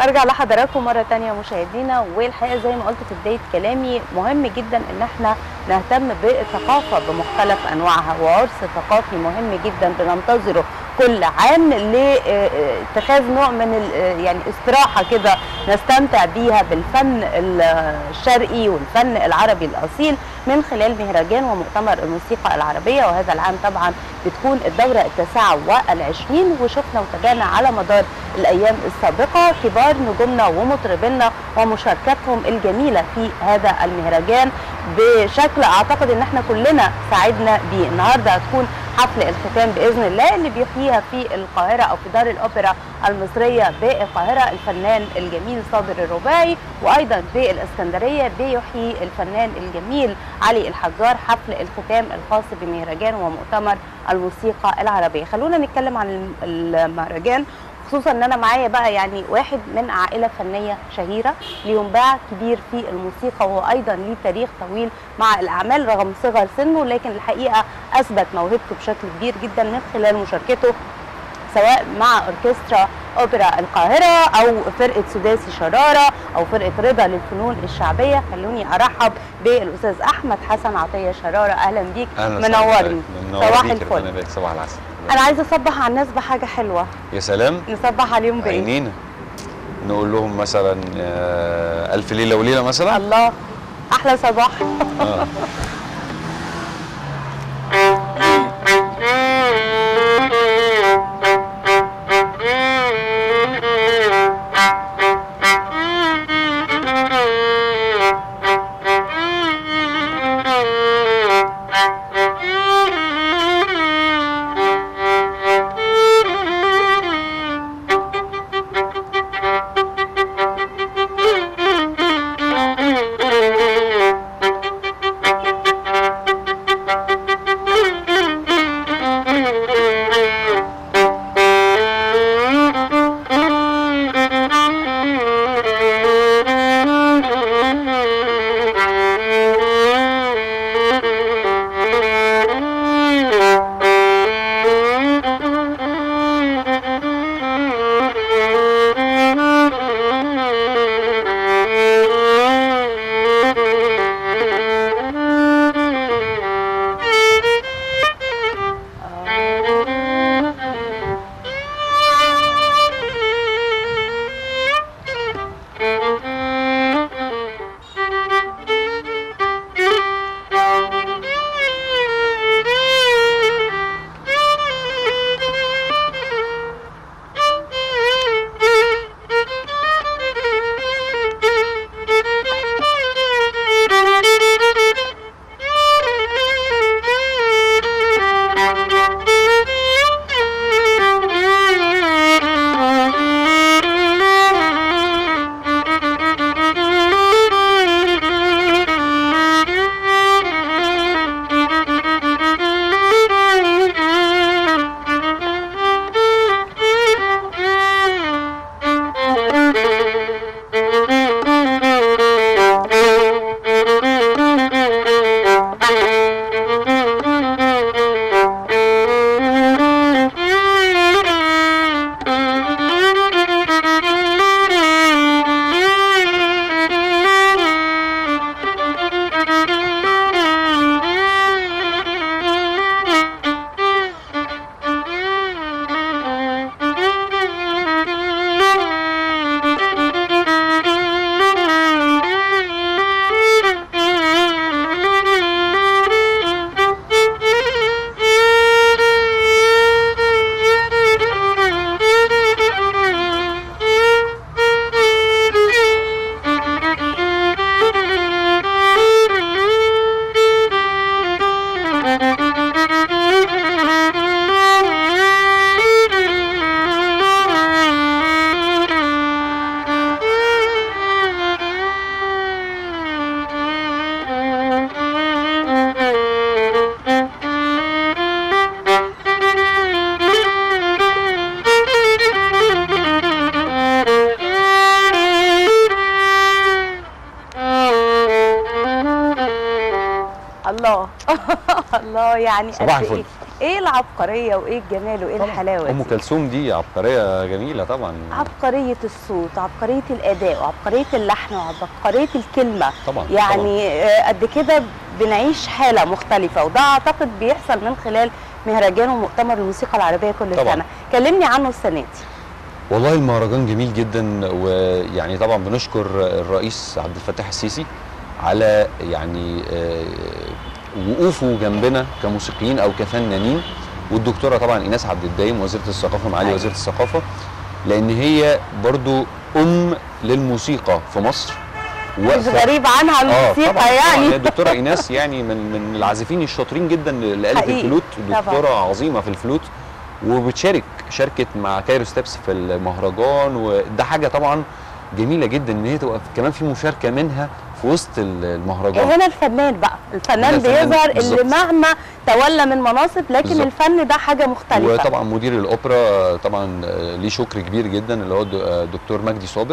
برجع لحضراتكم مرة تانية مشاهدينا والحقيقة زي ما قلت في بداية كلامي مهم جدا ان احنا نهتم بالثقافة بمختلف انواعها وعرس ثقافي مهم جدا بننتظره كل عام لاتخاذ نوع من ال- يعني استراحة كده نستمتع بيها بالفن الشرقي والفن العربي الأصيل من خلال مهرجان ومؤتمر الموسيقى العربية وهذا العام طبعا بتكون الدورة التاسعة والعشرين وشفنا وتابعنا على مدار الأيام السابقة كبار نجومنا ومطربينا ومشاركتهم الجميلة في هذا المهرجان بشكل أعتقد إن احنا كلنا سعدنا بيه النهاردة هتكون حفل الختام باذن الله اللي بيحييها في القاهره او في دار الاوبرا المصريه بالقاهره الفنان الجميل صابر الرباعي وايضا في الاسكندريه بيحيي الفنان الجميل علي الحجار حفل الختام الخاص بمهرجان ومؤتمر الموسيقى العربيه خلونا نتكلم عن المهرجان خصوصا ان انا معايا بقى يعني واحد من عائله فنيه شهيره ليهم باع كبير في الموسيقى وهو ايضا ليه تاريخ طويل مع الاعمال رغم صغر سنه لكن الحقيقه اثبت موهبته بشكل كبير جدا من خلال مشاركته سواء مع اوركسترا اوبرا القاهره او فرقه سداسي شراره او فرقه رضا للفنون الشعبيه خلوني ارحب بالاستاذ احمد حسن عطيه شراره اهلا بيك اهلا وسهلا منورني منور صباح بيك، ربنا الفل يبارك صباح العسل انا عايزه اصبح على الناس بحاجه حلوه يا سلام نصبح عليهم بايه عينينا نقول لهم مثلا آه، الف ليله وليله مثلا الله احلى صباح آه. الله الله يعني صباح قد الفل. إيه؟ ايه العبقريه وايه الجمال وايه الحلاوه ام دي؟ كلثوم دي عبقريه جميله طبعا عبقريه الصوت عبقريه الاداء وعبقريه اللحن وعبقريه الكلمه طبعا يعني آه، قد كده بنعيش حاله مختلفه وده اعتقد بيحصل من خلال مهرجان ومؤتمر الموسيقى العربيه كل طبعاً. سنه كلمني عنه السنه دي والله المهرجان جميل جدا ويعني طبعا بنشكر الرئيس عبد الفتاح السيسي على يعني آه، وقوفه جنبنا كموسيقيين او كفنانين والدكتوره طبعا ايناس عبد الدايم وزيره الثقافه معالي أيوة. وزيره الثقافه لان هي برضو ام للموسيقى في مصر مش واقفة- غريب عنها اه الموسيقى طبعا يعني طبعا هي الدكتوره ايناس يعني من من العازفين الشاطرين جدا لآلة حقيقي. الفلوت طبعاً. دكتوره عظيمه في الفلوت وبتشارك شاركت مع كايرو ستيبس في المهرجان وده حاجه طبعا جميله جدا ان هي تبقى كمان في مشاركه منها في وسط المهرجان هنا الفنان بقى الفنان هنا الفنان بيظهر اللي بالظبط. مهما تولى من مناصب لكن بالظبط. الفن ده حاجه مختلفه وطبعا مدير الاوبرا طبعا آه، ليه شكر كبير جدا اللي هو الد- آه، الدكتور مجدي صابر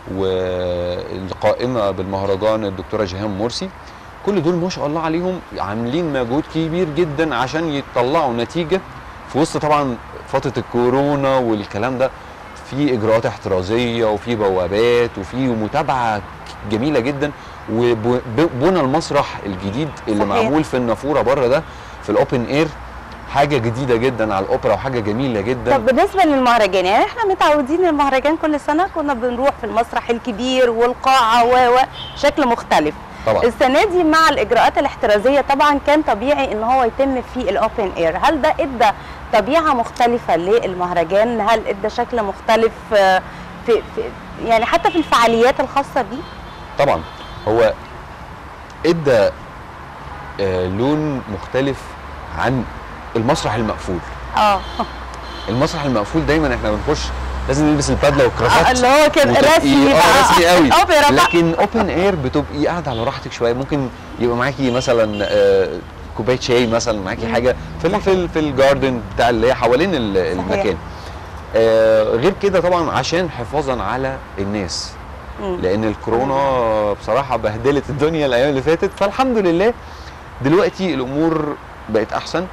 والقائمه بالمهرجان الدكتوره جيهان مرسي كل دول ما شاء الله عليهم عاملين مجهود كبير جدا عشان يطلعوا نتيجه في وسط طبعا فتره الكورونا والكلام ده في اجراءات احترازيه وفي بوابات وفي متابعه جميله جدا وبنى المسرح الجديد اللي صحيح. معمول في النافوره بره ده في الاوبن اير حاجه جديده جدا على الاوبرا وحاجه جميله جدا طب بالنسبه للمهرجان يعني احنا متعودين المهرجان كل سنه كنا بنروح في المسرح الكبير والقاعه و و شكل مختلف طبعا السنه دي مع الاجراءات الاحترازيه طبعا كان طبيعي ان هو يتم في الاوبن اير هل ده ادى طبيعه مختلفه للمهرجان هل ادى شكل مختلف آه، في, في يعني حتى في الفعاليات الخاصه بيه طبعا هو ادى آه لون مختلف عن المسرح المقفول اه المسرح المقفول دايما احنا بنخش لازم نلبس البدله والكرافات اللي هو كده وتبقي- رسمي اه بقى رسمي قوي اوبرا بقى لكن اوبن اير بتبقي قاعده على راحتك شويه ممكن يبقى معاكي مثلا آه، كوبايه شاي مثلا معاكي مم. حاجه في ال- في ال- في الجاردن بتاع اللي هي حوالين ال- المكان آه، غير كده طبعا عشان حفاظا على الناس مم. لان الكورونا بصراحه بهدلت الدنيا الايام اللي فاتت فالحمد لله دلوقتي الامور بقت احسن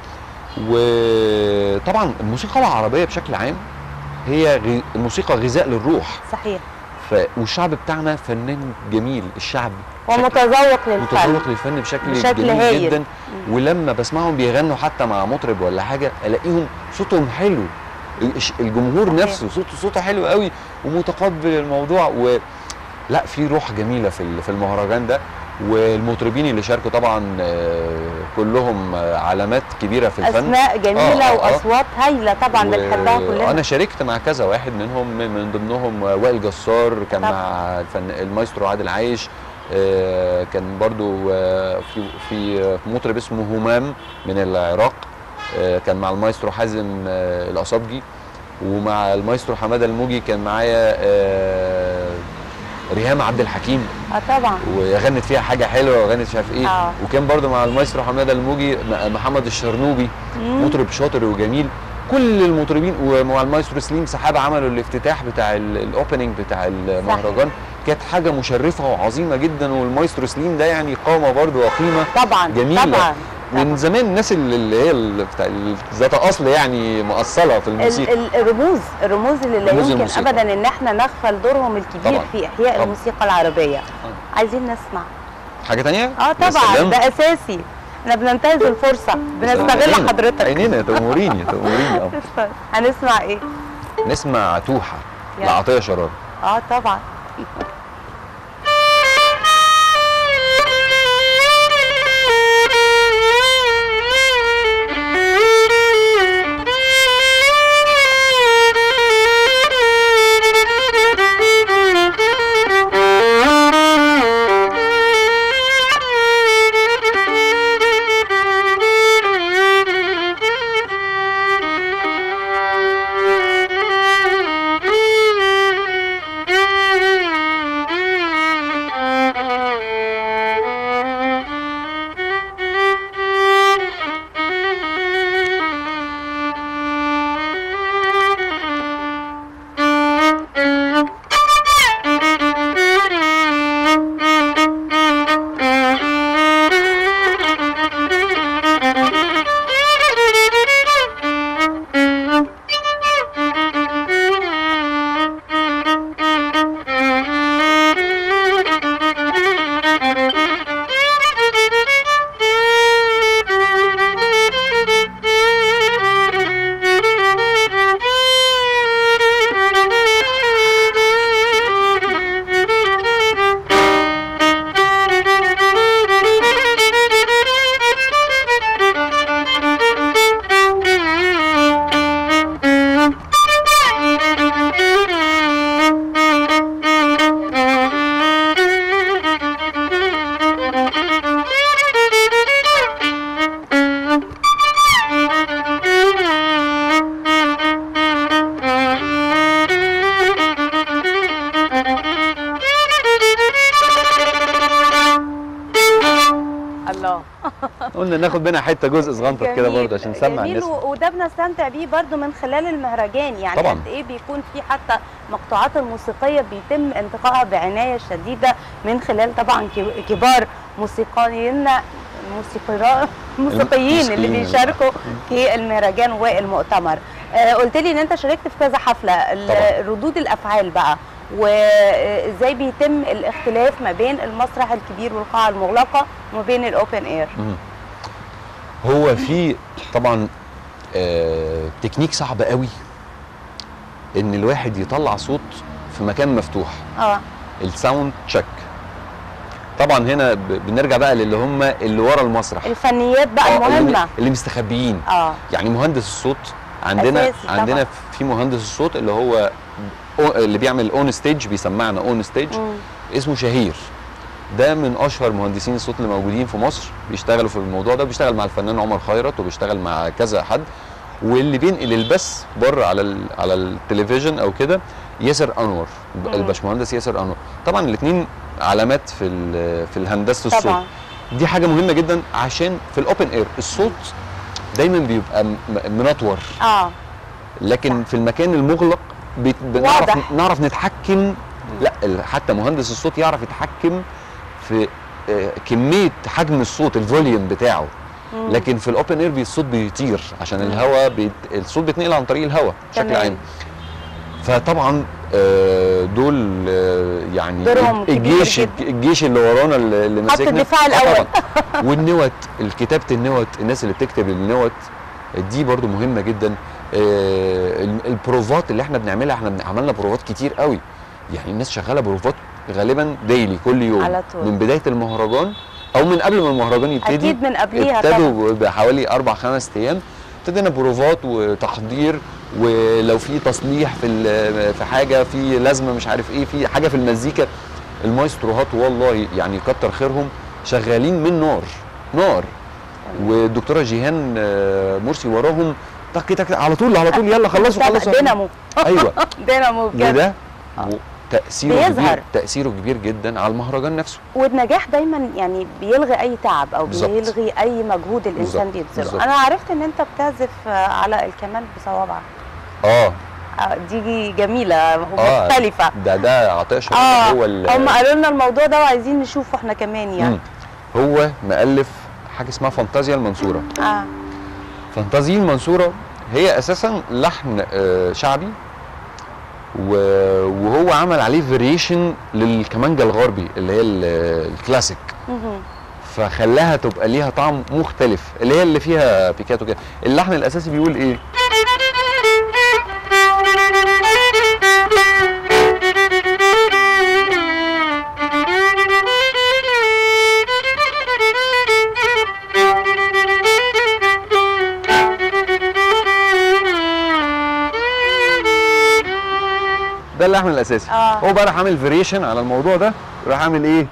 وطبعا الموسيقى العربيه بشكل عام هي غي... الموسيقى غذاء للروح صحيح ف... والشعب بتاعنا فنان جميل الشعب ومتذوق للفن متذوق للفن بشكل, بشكل جميل هايل. جدا ولما بسمعهم بيغنوا حتى مع مطرب ولا حاجه الاقيهم صوتهم حلو الش- الجمهور صحيح. نفسه صوته صوته حلو قوي ومتقبل الموضوع و لا في روح جميله في ال- في المهرجان ده والمطربين اللي شاركوا طبعا آه، كلهم آه، علامات كبيره في الفن اسماء جميله آه، آه، آه. واصوات هايله طبعا و- بنحبها كلنا انا شاركت مع كذا واحد منهم من ضمنهم وائل جسار كان طبعا. مع الفن المايسترو عادل عايش آه، كان برضو آه، في في مطرب اسمه همام من العراق آه، كان مع المايسترو حازم آه، الاصابجي ومع المايسترو حماده الموجي كان معايا آه، ريهام عبد الحكيم اه طبعا وغنت فيها حاجه حلوه وغنت مش عارف ايه آه. وكان برضو مع المايسترو حماده الموجي م- محمد الشرنوبي مم. مطرب شاطر وجميل كل المطربين ومع المايسترو سليم سحابه عملوا الافتتاح بتاع الاوبننج بتاع المهرجان كانت حاجه مشرفه وعظيمه جدا والمايسترو سليم ده يعني قامه برضو وقيمه طبعا جميلة. طبعا من طبعاً. زمان الناس اللي اللي هي اللي بتاع ال- ذات اصل يعني مؤصله في الموسيقى ال- ال- الرموز الرموز اللي لا رموز يمكن الموسيقى. ابدا ان احنا نغفل دورهم الكبير طبعاً. في احياء طبعاً. الموسيقى العربيه عايزين نسمع حاجه تانية اه يا طبعا سلام. ده اساسي احنا بننتهز الفرصه بنستغل عينينا- حضرتك عينينا تأمريني تأمريني اه هنسمع ايه نسمع توحه يلا. لعطيه شرار اه طبعا Thank you. قلنا ناخد منها حته جزء صغنطر كده جميل، برضه عشان نسمع جميل الناس و- وده بنستمتع بيه برضو من خلال المهرجان يعني طبعاً. قد ايه بيكون في حتى مقطوعات الموسيقيه بيتم انتقائها بعنايه شديده من خلال طبعا ك- كبار موسيقيين موسيقيين موسيقيين اللي الموسيقيين. بيشاركوا في المهرجان والمؤتمر آه، قلت لي ان انت شاركت في كذا حفله ال- طبعاً. ردود الافعال بقى وازاي بيتم الاختلاف ما بين المسرح الكبير والقاعه المغلقه وما بين الاوبن اير مم. هو في طبعا آه تكنيك صعب قوي ان الواحد يطلع صوت في مكان مفتوح اه الساوند تشيك طبعا هنا ب- بنرجع بقى للي هم اللي ورا المسرح الفنيات بقى آه، اللي- المهمه اللي مستخبيين اه يعني مهندس الصوت عندنا أساسي طبعاً. عندنا في مهندس الصوت اللي هو أو- اللي بيعمل اون ستيج بيسمعنا اون ستيج مم. اسمه شهير ده من اشهر مهندسين الصوت اللي موجودين في مصر بيشتغلوا في الموضوع ده بيشتغل مع الفنان عمر خيرت وبيشتغل مع كذا حد واللي بينقل البث بره على ال- على التلفزيون او كده ياسر انور مم. الباشمهندس ياسر انور طبعا الاثنين علامات في ال- في الهندسه الصوت طبعا دي حاجه مهمه جدا عشان في الاوبن اير الصوت دايما بيبقى م- منطور اه لكن في المكان المغلق بت- واضح. بنعرف نعرف نتحكم لا ال- حتى مهندس الصوت يعرف يتحكم في آه، كميه حجم الصوت الفوليوم بتاعه مم. لكن في الاوبن اير الصوت بيطير عشان مم. الهواء بيت... الصوت بيتنقل عن طريق الهواء بشكل تمام. عام فطبعا آه، دول آه، يعني دورهم كبير الجيش جدا. الجيش اللي ورانا اللي اللي خط ماسكنا الدفاع آه الأول. طبعاً. والنوت كتابه النوت الناس اللي بتكتب النوت دي برضو مهمه جدا آه، ال- البروفات اللي احنا بنعملها احنا بن- عملنا بروفات كتير قوي يعني الناس شغاله بروفات غالبا ديلي كل يوم على طول. من بدايه المهرجان او من قبل ما المهرجان يبتدي اكيد من قبليها طبعا ابتدوا بحوالي اربع خمس ايام ابتدينا بروفات وتحضير ولو في تصليح في ال- في حاجه في لازمه مش عارف ايه في حاجه في المزيكا المايستروهات والله يعني كتر خيرهم شغالين من نار نار والدكتوره جيهان آه، مرسي وراهم تك تك على طول على طول يلا خلصوا طبعاً، خلصوا دينامو ايوه دينامو بجد وده آه. تاثيره بيظهر. كبير تاثيره كبير جدا على المهرجان نفسه والنجاح دايما يعني بيلغي اي تعب او بالظبط. بيلغي اي مجهود الانسان بالظبط، بيبذله بالظبط. انا عرفت ان انت بتعزف آه، على الكمان بصوابعك اه آه، دي جميله آه. ومختلفه ده ده عطيه شرف اه هو ال- هم قالوا لنا الموضوع ده وعايزين نشوفه احنا كمان يعني مم. هو مؤلف حاجه اسمها فانتازيا المنصوره اه فانتازيا المنصوره هي اساسا لحن آه، شعبي و- وهو عمل عليه فاريشن للكمانجا الغربي اللي هي ال- الكلاسيك مهم. فخلاها تبقى ليها طعم مختلف اللي هي اللي فيها بيكاتو كده اللحن الاساسي بيقول ايه ده اللحن الاساسي آه. هو بقى راح عامل فاريشن على الموضوع ده راح عامل ايه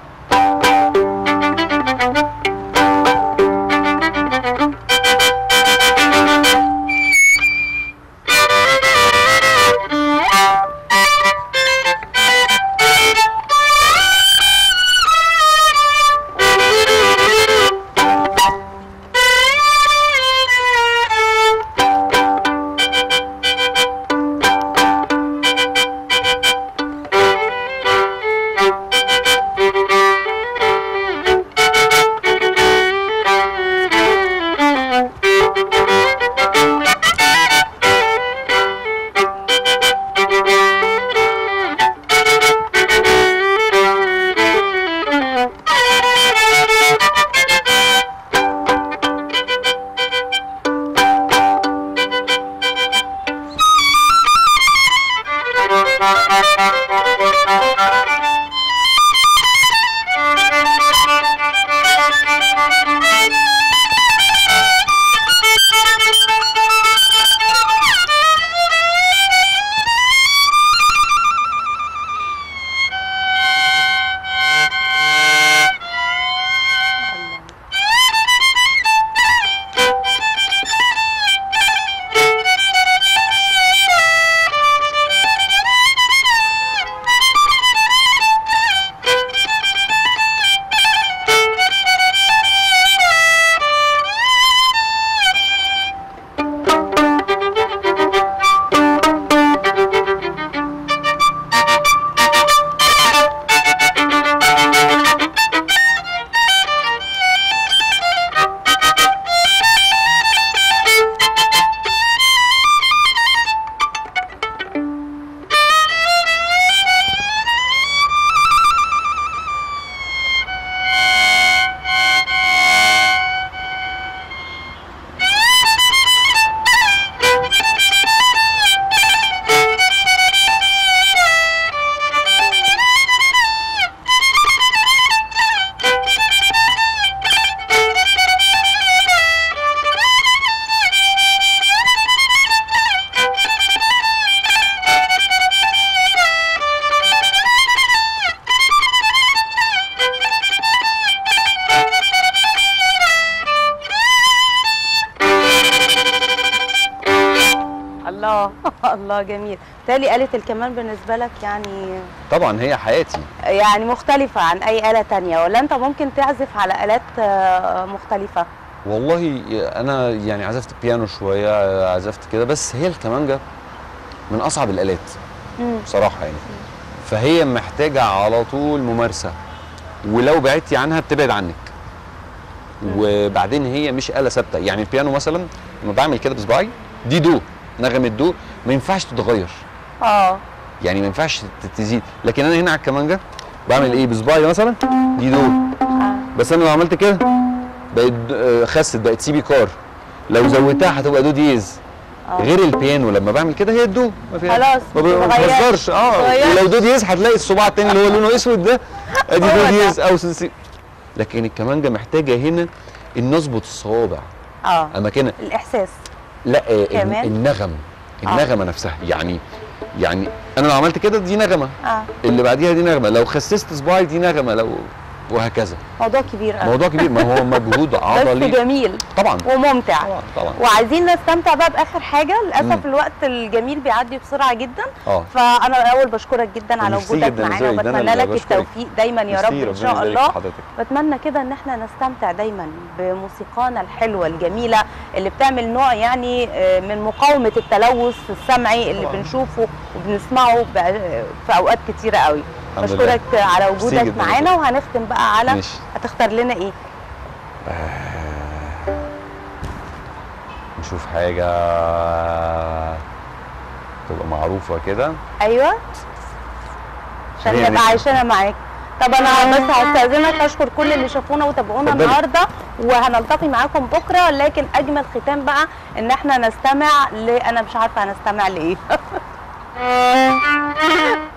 الله الله جميل تالي آلة الكمان بالنسبة لك يعني طبعا هي حياتي يعني مختلفة عن أي آلة تانية ولا أنت ممكن تعزف على آلات آه، مختلفة؟ والله انا يعني عزفت بيانو شويه عزفت كده بس هي الكمانجه من اصعب الالات مم. بصراحه يعني فهي محتاجه على طول ممارسه ولو بعدتي عنها بتبعد عنك وبعدين هي مش آلة ثابتة يعني البيانو مثلا لما بعمل كده بصباعي دي دو نغمة دو ما ينفعش تتغير اه يعني ما ينفعش ت- تزيد لكن انا هنا على الكمانجة بعمل ايه بصباعي مثلا دي دو آه. بس انا لو عملت كده بقت د- آه، خست بقت سي بي كار لو زودتها هتبقى دو دييز آه. غير البيانو لما بعمل كده هي الدو ما فيها خلاص، ما ب- ما بتتغيرش. بتهزرش اه بتتغيرش. ولو دو دييز هتلاقي الصباع التاني اللي هو لونه اسود ده ادي هو دو ده. دييز او سي لكن الكمانجه محتاجه هنا ان نظبط الصوابع اه اماكنها الإحساس لا آه، كمان؟ النغم النغمه نفسها يعني يعني انا لو عملت كده دي نغمه اه اللي بعديها دي نغمه لو خسست صباعي دي نغمه لو وهكذا موضوع كبير قوي موضوع كبير ما هو مجهود بس عضلي جميل طبعا وممتع طبعا طبعا وعايزين نستمتع بقى باخر حاجه للاسف مم. الوقت الجميل بيعدي بسرعه جدا اه فانا الاول بشكرك جدا على ميرسي وجودك جدا يا معانا زوي، ده أنا وبتمنى اللي لك بشكرك. التوفيق دايما يا رب ميرسي، ان ربنا شاء يبارك الله في حضرتك. بتمنى كده ان احنا نستمتع دايما بموسيقانا الحلوه الجميله اللي بتعمل نوع يعني آه، من مقاومه التلوث السمعي اللي طبعاً. بنشوفه وبنسمعه ب- في اوقات كتيره قوي الحمد لله. بشكرك على ميرسي وجودك جداً يا معانا زوي. وهنختم بقى على ماشي هتختار لنا ايه نشوف حاجه تبقى معروفه كده ايوه عشان خلينا نبقى نسمع. عايشينها معاك طب انا بس هستاذنك اشكر كل اللي شافونا وتابعونا اتفضلي. النهارده وهنلتقي معاكم بكره لكن اجمل ختام بقى ان احنا نستمع ل انا مش عارفه هنستمع لايه